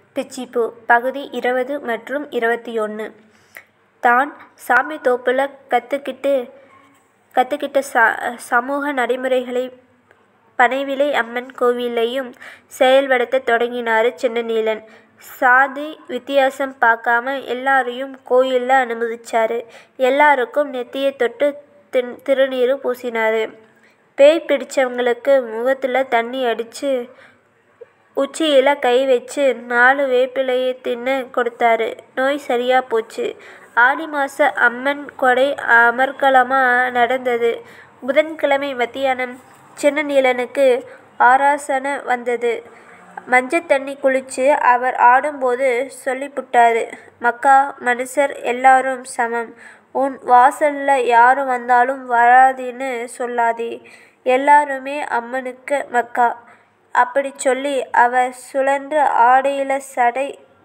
பிச்சிப்பூ பகுதி இருபது மற்றும் இருபத்தி ஒன்று தான் சாமி தோப்புல கற்றுக்கிட்டு கற்றுக்கிட்ட ச சமூக நடைமுறைகளை பனைவிளை அம்மன் கோவில்லையும் செயல்படுத்த தொடங்கினாரு சின்னநீலன் சாதி வித்தியாசம் பார்க்காம எல்லாரையும் கோயிலில் அனுமதிச்சாரு எல்லாருக்கும் நெத்தியை தொட்டு தின் திருநீறு பூசினாரு பேய் பிடிச்சவங்களுக்கு முகத்தில் தண்ணி அடித்து உச்சியில் கை வச்சு நாலு வேப்பிலையை தின்னு கொடுத்தாரு நோய் சரியாக போச்சு ஆடி மாத அம்மன் கொடை அமர்க்கலமாக நடந்தது புதன்கிழமை மத்தியானம் சின்ன நீலனுக்கு ஆராசனை வந்தது மஞ்சள் தண்ணி குளிச்சு அவர் ஆடும்போது சொல்லிப்புட்டாரு மக்கா மனுஷர் எல்லாரும் சமம் உன் வாசல்ல யாரு வந்தாலும் வராதுன்னு சொல்லாதே எல்லாருமே அம்மனுக்கு மக்கா அப்படி சொல்லி அவர் சுழன்ற ஆடையில சடை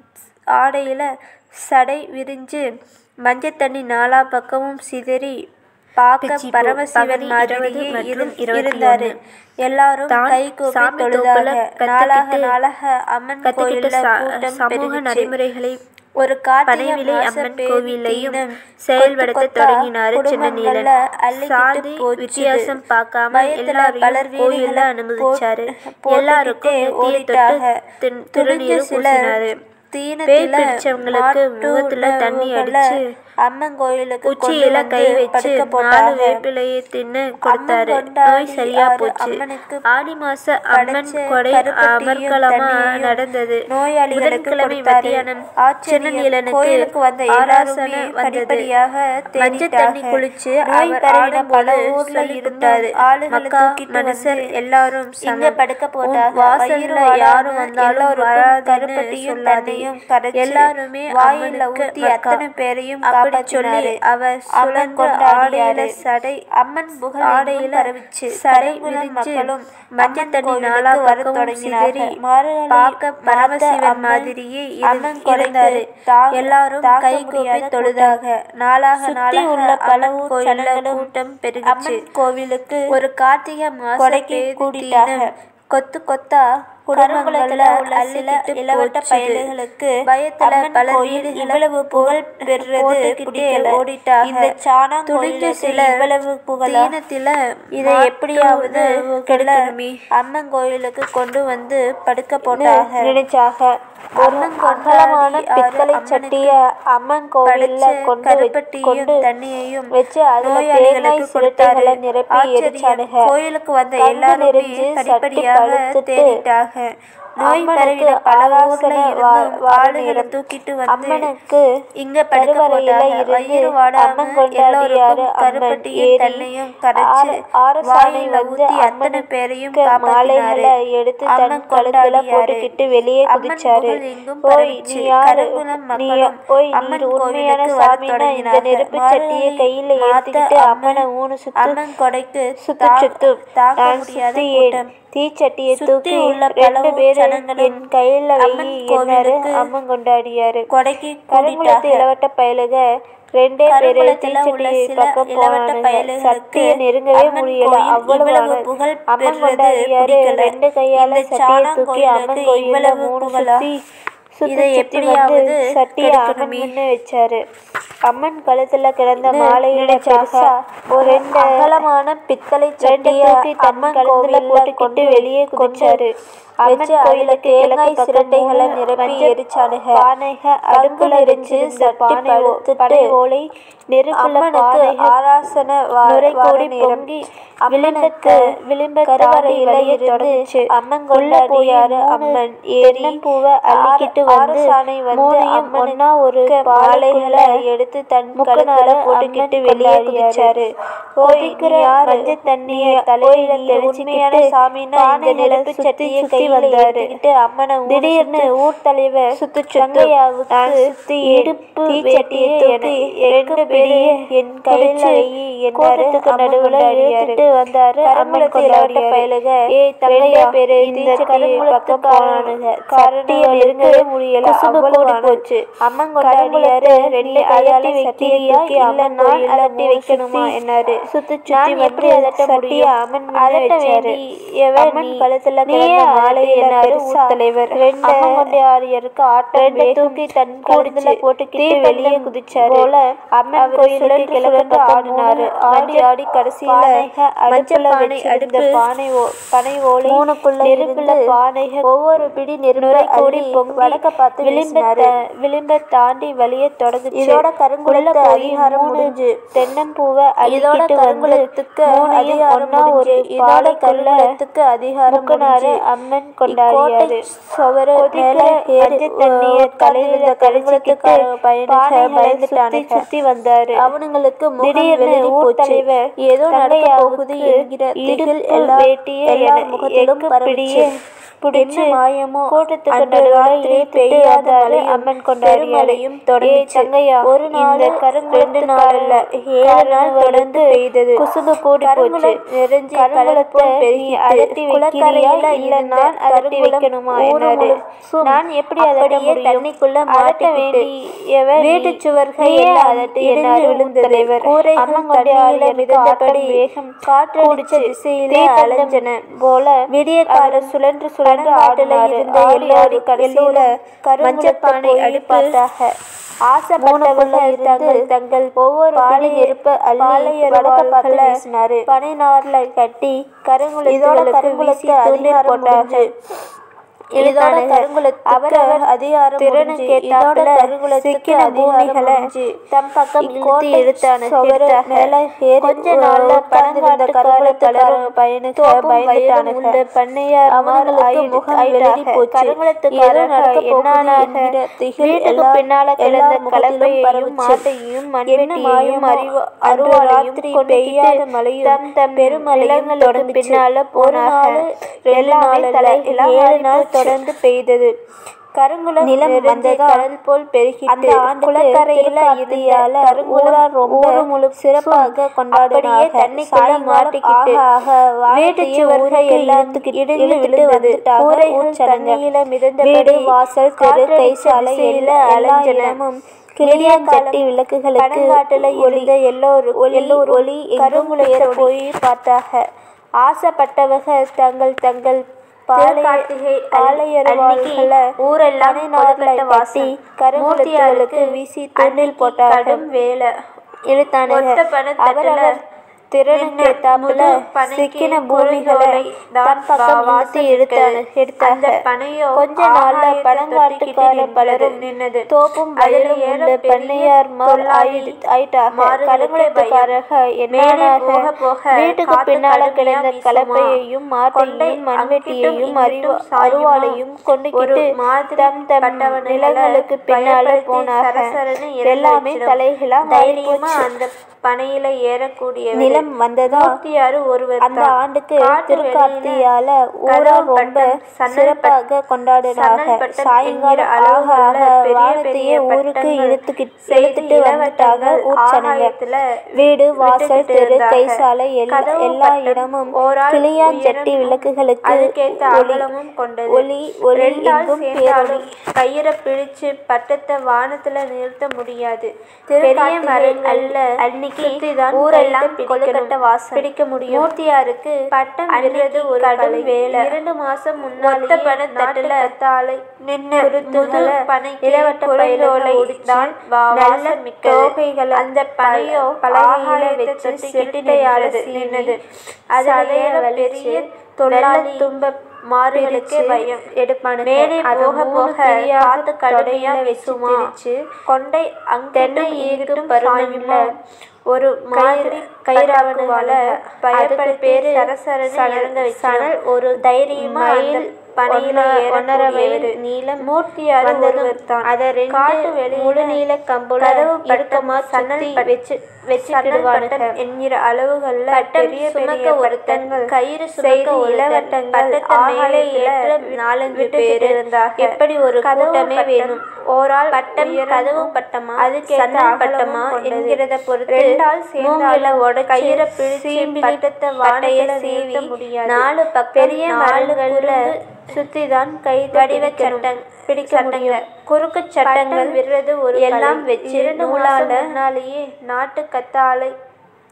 ஆடையில சடை விரிஞ்சு மஞ்சள் தண்ணி நாலா பக்கமும் சிதறி பார்க்க பிச்சிப்பூ, பரமசிவன் பகுதி மாதிரியே இருபது மற்றும் இரு- இருபத்தி இருந்தாரு ஒன்று. எல்லாரும் தான் கை கூப்பி சாமி தொழுதாக தோப்புல நாளாக கத்துக்கிட்டு- நாளாக அம்மன் கற்றுக்கிட்ட கோயில்ல ச- கூட்டம் சமூக பெருகுச்சு. நடைமுறைகளை ஒரு கார்த்திகை பனைவிளை மாச அம்மன் பேதி கோவில்லையும் தீனம் செயல்படுத்த கொத்து கொத்தா தொடங்கினாரு சின்ன நீலன் குடும்பங்கள்ல அள்ளிக்கிட்டு சாதி போச்சுது. வித்தியாசம் பார்க்காம பயத்துல எல்லாரையும் பலர் கோயில்ல வீடுகளை அனுமதிச்சாரு போட்டுக்கிட்டே எல்லாருக்கும் நெத்தியை தொட்டு ஓடிட்டாக. தின்- துணிஞ்ச திருநீறு சிலர் பூசினாரு தீனத்தில பேய் பிடிச்சவங்களுக்கு மாட்டு முகத்துல தண்ணி உணவுகளை அடிச்சு அம்மன் கோயிலுக்கு உச்சியில கொண்டு கை வந்து வச்சு படுக்க நாலு போட்டாங்க. வேப்பிலையை தின்னு கொடுத்தாரு கொண்டாடி நோய் சரியா ஆறு போச்சு அம்மனுக்கு ஆடி மாச அம்மன் படைச்ச கொடை கருப்பட்டியும் அமர்க்கலமா தண்ணியையும் நடந்தது நோயாளிகளுக்கு புதன்கிழமை கொடுத்தாரு. மத்தியானம் ஆச்சரியம், சின்னநீலனுக்கு கோயிலுக்கு வந்த ஆராசனை எல்லாருமே வந்தது படிப்படியாக மஞ்சள் தண்ணி தேறிட்டாக. குளிச்சு நோய் அவர் பரவின பல ஆடும்போது ஊர்ல சொல்லிவிட்டாரு இருந்தும் ஆளுகளை மக்கா தூக்கிட்டு மனுஷர் வந்து எல்லாரும் இங்க சமம். படுக்க உன் போட்டாங்க வாசல்ல வயிறு யாரும் வாழாம வந்தாலும் எல்லோருக்கும் வராதுன்னு கருப்பட்டியும் சொல்லாதே. தண்ணியும் கரைச்சு எல்லாருமே வாயில அம்மனுக்கு ஊத்தி மக்கா. அத்தனை பேரையும் அப்படி சொல்லி சொல்லி அவர் அம்மன் சுழன்ற கொண்டாடியாரு. ஆடையில சடை அம்மன் புகழ் ஆடையில எங்கும் பரவிச்சு. சடை கருங்குளம் விரிஞ்சு மக்களும் மஞ்சள் அம்மன் தண்ணி கோயிலுக்கு நாலா வரத் பக்கமும் தொடங்கினார்கள். சிதறி மார்கழி பார்க்க மாத பரமசிவன் அம்மன் மாதிரியே இரு- அம்மன் இருந்தாரு கொடைக்கு தாங்க- எல்லாரும் தாங்க கை கூப்பி முடியாத தொழுதாக நாளாக சுத்தி நாளாக உள்ள பல அம்மன் ஊர் கோயில்ல ஜனங்களும் கூட்டம் பெருகிச்சு அம்மன் கோவிலுக்கு ஒரு கார்த்திகை மாச கொடைக்கு பேதி கூடிட்டாக. தீனம் கொத்து கொத்தா கருங்குளத்துல குடும்பங்கள்ல உள்ள சில அள்ளிக்கிட்டு இளவட்ட போச்சுது. பயல்களுக்கு பயத்துல அம்மன் பலர் கோயில் வீடுகளை இவ்வளவு புகழ் பெறுறது போட்டுக்கிட்டே பிடிக்கல. ஓடிட்டாக. இந்த சாணாங் துணிஞ்ச கோயிலுக்கு சிலர் இவ்வளவு புகழா? தீனத்தில இதை எப்படியாவது கெடுக்கணுமே அம்மன் கோயிலுக்கு கொண்டு வந்து படுக்க போட்டாக நினைச்சாக அம்மன் அகலமான கொண்டாடி பித்தளை அம்மனுக்கு சட்டிய அம்மன் கோவில்ல படைச்ச கொண்டு வச்சு- கருப்பட்டியும் கொண்டு தண்ணியையும் வச்சு அதுல தேங்காய் நோயாளிகளுக்கு கொடுத்தாரு. சிரட்டைகளை நிரப்பி ஆச்சரியம், எரிச்சானுக கோயிலுக்கு வந்த கங்கு எல்லாருமே நெறிஞ்சு சட்டி படிப்படியாக படுத்துட்டு தேறிட்டாக நோய் அம்மனுக்கு பரவின பல ஊர்ல ஆராசனை இருந்தும் வா- வார ஆளுகளை நேரம். தூக்கிட்டு வந்து அம்மனுக்கு இங்க படுக்க கருவறையில போட்டாங்க. இருந்து வயிறு வாடாம அம்மன் கொண்டாடியாரு எல்லோருக்கும் அம்மன் கருப்பட்டியும் ஏறி தண்ணியும் கரைச்சு ஆர- ஆரசாணை வாயில வந்து ஊத்தி அத்தனை அம்மனுக்கு பேரையும் மாலைகளை காப்பாத்தினாரு. எடுத்து தன் அம்மன் கழுத்துல கொண்டாடியாரு. போட்டுக்கிட்டு வெளியே அம்மன் குதிச்சாரு புகழ் எங்கும் ஓய் பரவிச்சு. நீ யாரு கருங்குளம் நீ மக்களும் ஓய் அம்மன் நீ உண்மையான கோவிலுக்கு வரத் சாமின்னா இந்த தொடங்கினாங்க. நெருப்பு சட்டியை மார்கழி கையில மாத எடுத்துக்கிட்டு அம்மன் அம்மனை ஊனு சுத்து அம்மன் கொடைக்கு சுத்து தா- சுத்து தாங்க நான் முடியாத சுத்தி கூட்டம். தீச்சட்டியை சுத்தி தூக்கி உள்ள பல ரெண்டு ஊர் பேரும் ஜனங்களும் என் கையில அம்மன் வெயி என்னாரு கோவிலுக்கு அம்மன் கொண்டாடியாரு கொடைக்கு கருங்குளத்து கூட்டிட்டாக. இளவட்ட பயலுக ரெண்டே பேரு கருங்குளத்துல உள்ள தீச்சட்டி சில பக்கம் இளவட்ட போனானுங்க பயலுகளுக்கு சக்தியை நெருங்கவே அம்மன் முடியல கோயில் அவ்வளவு இவ்வளவு ஆனது. புகழ் அம்மன் பெறுறது கொண்டாடியாரு பிடிக்கல. ரெண்டு கையால இந்த சட்டியை சாணாங் தூக்கி அம்மன் கோயிலுக்கு கோயில்ல இவ்வளவு மூணு புகழா? சுத்தி சுத்தி இதை சுத்தி எப்படியாவது வந்து சட்டியை அம்மன் கெடுக்கணுமே. முன்ன வச்சாரு அம்மன் கழுத்துல கிடந்த இது மாலையில நினைச்சாக. பெருசா ஒரு ரெண்டு அகலமான பித்தளை சட்டிய தூக்கி தன் அம்மன் கழுத்துல கழுத்துல போட்டுக்கிட்டு வெளியே குதிச்சாரு அம்மன் கோயிலுக்கு தேங்காய் சிரட்டைகளை நிரப்பி எரிச்சானுக பானைக அடுப்புல எரிஞ்சிருந்த பானை பனை ஓலை நெருப்புல பானைக ஆராசன நுரை கூடி பொங்கி விளிம்பத்து விளிம்ப கருவறையில தொடங்குச்சு அம்மன் கொள்ள போயாரு அம்மன் ஏறி பூவை அள்ளிக்கிட்டு வந்து மூணையும் ஒன்னா ஒரு மாலைகளை எடுத்து தன் கழுத்துல போட்டுக்கிட்டு வெளியே குதிச்சாரு கொதிக்கிற மஞ்சள் தண்ணிய தலையில தெளிச்சுக்கிட்டு சாமினா இந்த நெருப்பு சட்டியை சுத்தி வந்தாரு அம்மனை திடீர்னு ஊர் தலைவர் சுத்து சங்கையாவுக்கு சுத்தி இடுப்பு தீச்சட்டியை தூக்கி ரெண்டு பெரிய என் கையில கூட்டத்துக்கு நடுவுல இழுத்துட்டு வந்தாரு அம்மன் கொண்டாடிய பயலுக ஏ தங்கையா பேரு இந்த கருங்குளத்து போனானுங்க கரடிய நெருங்கவே முடியல அவ்வளவு ஓடி போச்சு அம்மன் கொண்டாடியாரு ரெண்டு அயட்டி வைக்கிறியா இல்ல நான் அதட்டி வைக்கணுமா என்னாரு சுத்தி சுத்தி எப்படி அதட்ட முடியும் அம்மன் அதட்ட வச்சாரு அம்மன் கழுத்துல கிடந்த காலையினாரு ஊர் தலைவர் அம்மங்கொண்டையாரியருக்கு ஆட்டம் ரெண்டை வேகம் தூக்கி தன் கூடிச்சு. கழுத்துல போட்டுக்கிட்டு தீப்பந்தம் வெளியே குதிச்சாரு. போல அம்மன் அவரு கோயிலுக்கு சுழன்று கிழக்கு சுழன்று பக்கம் ஆடினாரு. மூணு ஆடி மஞ்சள் ஆடி கடைசியில பானைக மஞ்சள் அடுப்புல பானை வச்சிருந்த அடுப்பு பானை ஓ- பனை ஓலை மூணுக்குள்ள நெருப்புல இருந்து பானைக ஒவ்வொரு பிடி நெருப்பை நுரை கூடி அள்ளி பொங்கி வடக்க பார்த்து விளிம்ப வீசினாரு. த- விளிம்ப தாண்டி வழிய தொடங்குச்சு இதோட கருங்குளத்து உள்ள போய் அதிகாரம் மூணு முடிஞ்சு. தென்னம்பூவை இதோட அள்ளிக்கிட்டு வந்து கருங்குளத்துக்கு மூணையும் அதிகாரம் ஒண்ணா ஒரு முடிஞ்சு. இதோட பாலைக்குள்ள கருங்குளத்துக்கு அதிகாரம் முக்குனாரு முடிஞ்சு. அம்மன் கொண்டாடியாரு சுவரு கொதிக்கிற மேல ஏறி மஞ்சள் தண்ணிய உட்கார்ந்திருந்த தலையில கருங்குளத்துக்கு கரைச்சிக்கிட்டு பயணிக பானைகளை பயந்துட்டானுங்க. சுத்தி சுத்தி வந்தாரு அவனுங்களுக்கு முகம் திடீர்னு வெளிரி ஊர் போச்சு. தலைவர் ஏதோ நடக்க தங்கையாவுக்கு போகுது என்கிற திகில் இடுப்பு எல்லா வேட்டியை எல்லார் என- முகத்திலும் எக்கு பரவுச்சு. பிடியே பிடிச்சு என்ன மாயமோ கூட்டத்துக்கு அன்று நடுவுல ராத்திரி இழுத்துட்டு பெய்யாத வந்தாரு மழையும் அம்மன் கொண்டாடியாரு. பெருமழையும் ஏய் தொடர்ந்துச்சு. தங்கையா, ஒரு நாள் இந்த ரெண்டு கருங்குளத்துக்கு நாள் இல்ல, ஏழு காரணம் நாள் தொடர்ந்து வந்து பெய்தது. குசும்பு கூடி போச்சு கருங்குளம் நிறைஞ்சு கருங்குளத்தை கடல் போல் நீ பெருகிட்டு. அதட்டி குளக்கரையில வைக்கிறியா இல்ல இருந்த நான் அதட்டி கருங்குளம் வைக்கணுமா ஊரு என்னாரு முழுசும் நான் எப்படி அதட்ட அப்படியே முடியும் தண்ணிக்குள்ள அதட்ட மாட்டிக்கிட்டு. வேண்டியவர் வீட்டுச் சுவர்கள் நீயே எல்லாம் அதட்டி இடிஞ்சு என்னாரு விழுந்தது. தலைவர் கூரைகள் அம்மன் தண்ணியில கொண்டாடியாருக்கு மிதந்தபடி ஆட்டம் வேகம் காற்றடிச்ச கூடிச்சு. திசையில தீப்பந்தம் அலைஞ்சன. போல விடிய அவர் காலம் சுழன்று சுழன்று பனங்காட்டுல ஆடினாரு. இருந்த ஆடி எல்லோரும் ஆடி கடைசியில எல்லோரும் கருங்குளத்தை மஞ்சப்பானை போய் அடுப்பு பார்த்தாக. ஆசைப்பட்டவங்க மூணுக்குள்ள தங்கள் இருந்து தங்கள் ஒவ்வொரு பாலை பிடி நெருப்பை அள்ளி பாலையர் வடக்க பார்த்து வாள்களை வீசினாரு. பனை நார்ல கட்டி இதோட கருங்குளத்துகளுக்கு கருங்குளத்து வீசி தூண்டில் அதிகாரம் போட்டாங்க முடிஞ்சு. இதோட இழுத்தானுங்க. கருங்குளத்துக்கு அவரவர் அதிகாரம் திறனு முடிஞ்சு. கேட்டாப்புல இதோட கருங்குளத்துக்கு சிக்கின அதிகாரம் பூமிகளை முடிஞ்சு. தம் பக்கம் இழுத்து இக்கோட்டை இழுத்தானு சுவரு இழுத்தாக. மேல ஏறி கொஞ்ச நாள்ல உட்கார்ந்திருந்த பனங்காட்டுக்கார கருங்குளத்துக்கார பலரும் பயணிக தோப்பும் பயந்துட்டானுங்க. வயலும் உண்ட பண்ணையார் அவனுங்களுக்கு ஆயிடு- முகம் ஆயிட்டாக. வெளிரி போச்சு. கருங்குளத்துக்காரக ஏதோ நடக்கப் போகுது என்னானாக என்கிற திகில் வீட்டுக்கு எல்லா- பின்னால கிடந்த எல்லார் முகத்திலும் கலப்பையையும் பரவுச்சு. மாட்டையும் என்ன மண்வெட்டியையும் மாயமோ அறிவு அன்று அருவாளையும் ராத்திரி கொண்டு பெய்யாத கிட்டு மழையும் தம் தம் பெருமழையும் நிலங்களுக்கு தொடர்ந்துச்சு. பின்னால ஒரு போனாக. நாள், ரெண்டு எல்லாமே நாள் அல்ல, தலைகீழா எல்லாம் ஏழு மாறி நாள் போச்சு. தொடர்ந்து பெய்தது கருங்குளம் நிலம் நிறைஞ்சு வந்ததா? கடல் போல் பெருகிட்டு அந்த ஆண்டுக்கு குளக்கரையில திருக்கார்த்தியால இருந்த கருங்குளம் ஊரார் ரொம்ப ஊரு முழு சிறப்பாக கொண்டாடினாங்க. அப்படியே தண்ணிக்குள்ள சாயங்காலம் மாட்டிக்கிட்டு ஆக ஆக வானத்தையே வீட்டுச் சுவர்கள் ஊருக்கு எல்லாத்துக்கும் இடிஞ்சு இடிஞ்சு விழுந்தது. வந்துட்டாங்க. கூரைகள் ஊர் சனங்க. தண்ணியில மிதந்தபடி வீடு, வாசல், தெரு, காற்றடிச்ச கை சாலை திசையில எல்லா அலைஞ்சன. இடமும் கிளியாஞ்சட்டி விளக்குகளுக்கு பனங்காட்டுல ஒளி இருந்த எல்லோரும் ஒளி எல்லோரும் ஒளி எங்கும் கருங்குளத்தை பேரொளி. போய் பார்த்தாக ஆசைப்பட்டவங்க தங்கள் தங்கள் திருக்கார்த்திகை பாளையர்வாள்களை ஊரெல்லாம் பனைநார்ல கொழுக்கட்டை வாசம். கட்டி கருங்குளத்துகளுக்கு மூர்த்தியாருக்கு வீசி தூண்டில் அன்னைக்கு போட்டார்கள் கடும் வேலை இழுத்தானுங்க ஒத்த பணத்தட்டுல அவரவர் திறனு நின்னு கேட்டாப்புல முழு பனைக்கு சிக்கின பூமிகளை பொறியோலை தான் தம் பக்கம் வா- இழுத்து வாசல் எடுத்தானு அந்த எடுத்தாங்க பனையோ கொஞ்ச நாள்ல ஆகாயத்தை பனங்காட்டுக்கார தொட்டுக்கிட்டு பலரும் நின்னது. தோப்பும் அதுல வயலும் ஏற உள்ள பெரிய பண்ணையார்மார் தொல்லாவி ஆயிடு- ஆயிட்டாக மாறுகளுக்கு கருங்குளத்துக்காரக மேலே என்னானாக போக போக வீட்டுக்கு காத்து பின்னால கடுமையா கிடந்த வீசுமா. கலப்பையையும் கொண்டை மாட்டையும் மண்வெட்டியையும் அங்கிட்டும் அறிவு இங்கிட்டும் சாயுமா. அருவாளையும் கொண்டு ஒரு கிட்டு மாதிரி தம் தம் பட்டவனுங்களை நிலங்களுக்கு பின்னால பயப்படுத்தி போனாக சரசரன்னு இறங்க எல்லாமே வச்சிடும். தலைகளா தைரியமா மாறிப்போச்சு. அந்த பனையில ஏறக்கூடிய நிலம் வந்ததா மூர்த்தியாரு ஒருவர் அந்த தான். ஆண்டுக்கு காட்டு திருக்கார்த்தியால வெளியில ஊரா கதவு ரொம்ப பட்டம், சன்னல் சிறப்பாக பட்டம், கொண்டாடினாங்க சன்னல் பட்டம் சாயங்காலம் என்கிற ஆக ஆக அளவுகள்ல பெரிய வானத்தையே பெரிய ஊருக்கு பட்டங்கள் இழுத்துக்கிட்டு செய்து இழுத்துட்டு வந்துட்டாங்க இளவட்டங்கள் ஊர் சனங்க ஆகாயத்துல வீடு வாசல் விட்டுக்கிட்டு தெரு இருந்தாங்க. கை சாலை எல்லா கதவு எல்லா பட்டம் இடமும் ஓராள் கிளியாஞ்சட்டி உயரமும் விளக்குகளுக்கு அதுக்கேத்த ஒளி அகலமும் கொண்டது. ஒளி ஒளி ரெண்டாள் எங்கும் சேர்ந்தாலும் பேரொளி கயிறை பிடிச்சு பட்டத்தை வானத்துல நிறுத்த முடியாது பெரிய திருக்கார்த்திகை மரங்கள்ல அன்னைக்கு சுத்திதான் ஊரெல்லாம் கயித்தை கொழுக்கட்டை பிடிக்கணும். வாசம். பிடிக்க முடியும் மூர்த்தியாருக்கு பட்டம் அன்னைக்கு விடுறது ஒரு கடும் கலை வேலை. இரண்டு மாசம் மொத்த முன்னாலேயே பணத்தட்டுல நாட்டு கத்தாழை நின்னு குருத்துகளை முது பனைக்கு இளவட்ட பொருளோலை பயில்களை தான் நல்ல வாசம் மிக்கது. தோகைகளை அந்த பனையோ பலகையில ஆகாயத்தை வச்சு தொட்டு செட்டிடையால நின்றது. நின்னது அதுல சதைய ஏற வலிச்சு பெரிய தொழிலாளி தும்ப மாறுகளுக்கே பிரிச்சு பயம் எடுப்பானுங்க மேலே அது போக மூணு போக பிரியா காத்து கடுமையா தொடையா வீசுமா. வீசுமா கொண்டை தென்னை அங்கிட்டும் ஈகிட்டும் இங்கிட்டும் பருமன்ல சாயுமா. ஒரு மாதிரி கயிறாவணுவால பயப்படுத்தி பேரு சரசரன்னு சணல் இறங்க வச்சிடும். சணல் ஒரு தைரியமா அந்த மைல் பனையில ஒன்ன- ஒன்னரை ஏறக்கூடியவர். மைல் நீளம் மூர்த்தியாரு வந்ததும் ஒருவர் தான். அதை ரெண்டு காட்டு வெளியில முழு நீள கம்புல கதவு இறுக்கமா பட்டம், சன்னல் சுத்தி பட்- வச்சு சன்னல் வச்சுக்கிடுவானுங்க பட்டம் என்கிற அளவுகள்ல பட்டம் பெரிய சுமக்க பெரிய ஒருத்தன், பட்டங்கள் கயிறு சுமக்க செய்து ஒருத்தன், இளவட்டங்கள் பட்டத்தை மேலே ஆகாயத்துல ஏற்ற நாலஞ்சு விட்டுக்கிட்டு பேரு. இருந்தாங்க. எப்படி ஒரு கதவு கூட்டமே பட்டம், வேணும். ஓராள் பட்டம் உயரமும் கதவு பட்டமா அதுக்கேத்த சன்னல் அகலமும் பட்டமா கொண்டது. என்கிறத பொறுத்து ரெண்டாள் மூங்கில சேர்ந்தாலும் உடைச்சு கயிறை பிடிச்சு சீம்பிலி பட்டத்தை பட்டைய வானத்துல சீவி நிறுத்த முடியாது. நாலு பக்கம் பெரிய நாலு மரங்கள்ல குறுக்கு சுத்திதான் கைது வடிவ பிடிக்கணும். சட்டம் பிடிக்க சட்டங்கள் முடியும். குறுக்கு பட்டம் சட்டங்கள் விடுறது ஒரு எல்லாம் கலை. வச்சு இரண்டு நூலால மாசம் முன்னாலேயே நாட்டு கத்தாழை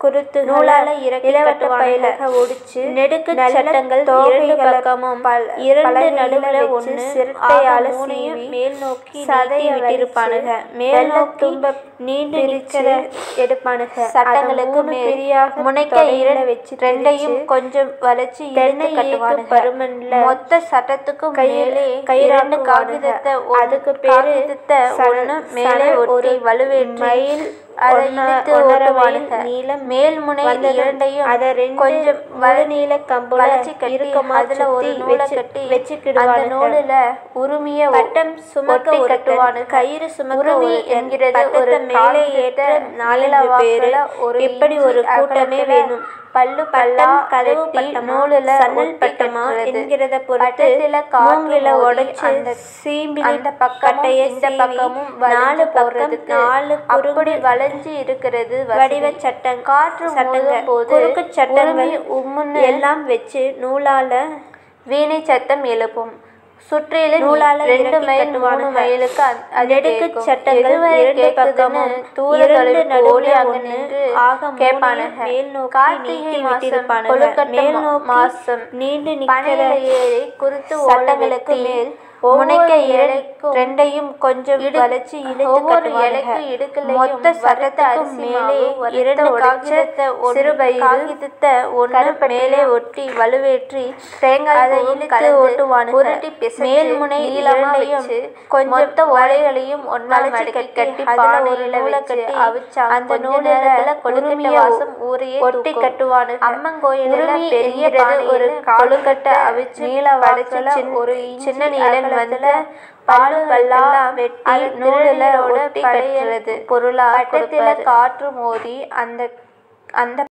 குருத்து நூலால இறக்கி இளவட்ட கட்டுவானுங்க. பயிலக ஒடிச்சு நெடுக்கு நல்ல சட்டங்கள் இரண்டு தோகைகளை பக்கமும் பல- இரண்டு பலகையில நடுவுல வச்சு ஒண்ணு சிரட்டையால ஆக மூணையும் சீவி மேல் நோக்கி சதைய நீட்டி விட்டிருப்பானுங்க. வலிச்சு மேல் வெள்ளத் நோக்கி தும்ப நீண்டு பிரிச்சு நிக்கிற எடுப்பானுங்க சட்டங்களுக்கு அதை மூணு மேல் பிரியாக முனைக்க தொடையில இரண்டு வச்சு ரெண்டையும் திரிச்சு, கொஞ்சம் வளைச்சு தென்னை இழுத்து ஈக்கு கட்டுவானுங்க பருமன்ல மொத்த சட்டத்துக்கும் கயிறு- மேலே கயிறாக்குவானுங்க. இரண்டு காகிதத்தை ஒண்ணு- அதுக்கு பேரு காகிதத்தை சணல். ஒண்ணு மேலே சணல் ஒட்டி ஒரு வலுவேற்றி மைல் அதை ஒன்ன- இழுத்து ஒன்னரை ஓட்டுவானுங்க. மைல் நீளம் மேல் முனை வந்ததும் இரண்டையும் அதை ரெண்டு கொஞ்சம் முழு நீள கம்புல வளைச்சு கட்டி இறுக்கமா அதுல ஒரு சுத்தி நூலை வச்சு- கட்டி வச்சுக்கிடுவானுங்க. அந்த நூலுல உருமிய ஒ- பட்டம் சுமக்க ஒட்டி ஒருத்தன், கட்டுவானுங்க. கயிறு சுமக்க உருமி ஒருத்தன், என்கிறது ஒரு பட்டத்தை மேலே காகிதத்தை ஏற்ற நாலஞ்சு நீளவாக்குல பேரு. ஒரு இப்படி இன்ச்சு ஒரு கூட்டமே அகலத்துல வேணும். பல்லு பல்லா பட்டம் கதவு வெட்டி பட்டமா நூலுல சன்னல் ஒட்டி பட்டமா கட்டுறது. என்கிறத பொறுத்து பட்டத்துல காற்று மூங்கில மோதி உடைச்சு அந்த சீம்பிலி அந்த பக்கமும் கட்டைய இந்த சீவி பக்கமும் நாலு நாலு பக்கம் போடுறதுக்கு நாலு அப்படி குறுக்கு வளைஞ்சு இருக்கிறது வடிவ வசதி. சட்டம் காற்று சட்டங்க மோதும் போது குறுக்கு சட்டங்கள் உருமி உம்முன்னு எல்லாம் வச்சு நூலால வீணை சத்தம் எழுப்பும் சுற்றிலும் நூலால ரெண்டு இறக்கி மைல் மூணு கட்டுவானுங்க. மைலுக்கு அ- அது நெடுக்கு கேட்கும். சட்டங்கள் எதுவரை இரண்டு கேட்குதுன்னு பக்கமும் தூர இரண்டு தொலைவுக்கு நடுவுல ஓடி அங்க ஒண்ணு நின்று ஆக மூணையும் கேட்பானுங்க. மேல் நோக்கி கார்த்திகை நீட்டி மாசம் விட்டிருப்பானுங்க. கொழுக்கட்டை மேல் மா- நோக்கி மாசம் நீண்டு நிக்கிற பனையில ஏறி குருத்து சட்டங்களுக்கு ஓலை மேல் வெட்டி ஒவ்வொரு முனைக்க இலைக்கும் ரெண்டையும் கொஞ்சம் இடு- வளைச்சு இழுத்து ஒவ்வொரு கட்டுவானுங்க. இலைக்கும் இடுக்குலையும் மொத்த வறுத்த சட்டத்துக்கும் அரிசி மேலே மாவு, வறுத்த இரண்டு உடைச்ச காகிதத்தை ஒண்ணு- சிறுபயிறு, காகிதத்தை ஒண்ணு கருப்பட்டியும் மேலே ஒட்டி வலுவேற்றி தேங்காய் அதை பூவும் இழுத்து கலந்து ஓட்டுவானுங்க. உருட்டி பிசைஞ்சு மேல் முனை நீளமா இரண்டையும் வச்சு கொஞ்சம் மொத்த ஓலைகளையும் ஒண்ணா வளைச்சு மடக்கி கட்டி கட்டி அதுல ஒரு பானையில நூலை வச்சு கட்டி அவிச்சா அந்த கொஞ்ச நூலுல நேரத்துல கொழுக்கட்டை உருமிய வாசம் ஊரையே ஒட்டி தூக்கும். கட்டுவானுங்க. அம்மன் கோயில்ல உருமி பெரிய என்கிறது பானையில ஒரு கொழுக்கட்டை அவிச்சு நீள படைச்சு வாக்குல சின்ன- ஒரு சின்ன இன்ச்சு நீளன் அகலத்துல வந்து பாலு பல்லா பல்லுகளெல்லாம் வெட்டி அது நூலுல திருநீரோட ஒட்டி படையல் கட்டுறது பொருளா பட்டத்துல கொடுப்பாரு. காற்று மோதி அந்த அந்த